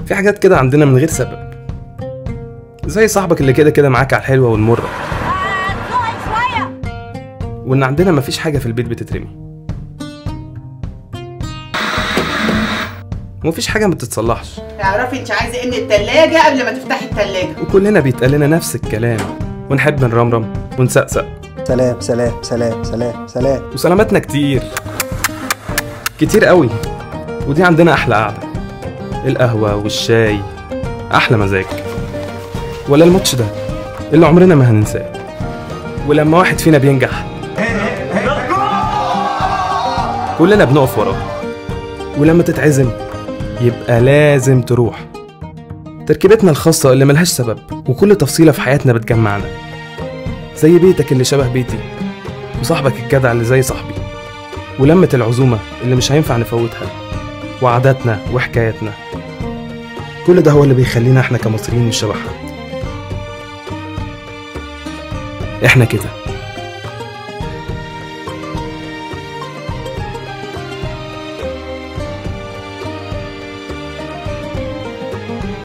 في حاجات كده عندنا من غير سبب زي صاحبك اللي كده كده معاك على الحلوة والمرة وإن عندنا مفيش حاجة في البيت بتترمي ومفيش حاجة ما بتتصلحش تعرفي انت عايزه ايه من التلاجة قبل ما تفتحي التلاجة وكلنا بيتقال لنا نفس الكلام ونحب نرمرم ونسقسق سلام سلام سلام سلام سلام وسلاماتنا كتير كتير قوي ودي عندنا احلى قعده القهوه والشاي احلى مزاج ولا الماتش ده اللي عمرنا ما هننساه ولما واحد فينا بينجح كلنا بنقف وراه ولما تتعزم يبقى لازم تروح تركيبتنا الخاصة اللي ملهاش سبب وكل تفصيلة في حياتنا بتجمعنا زي بيتك اللي شبه بيتي وصاحبك الجدع اللي زي صاحبي ولمة العزومة اللي مش هينفع نفوتها وعاداتنا وحكاياتنا كل ده هو اللي بيخلينا احنا كمصريين مش شبه حد احنا كده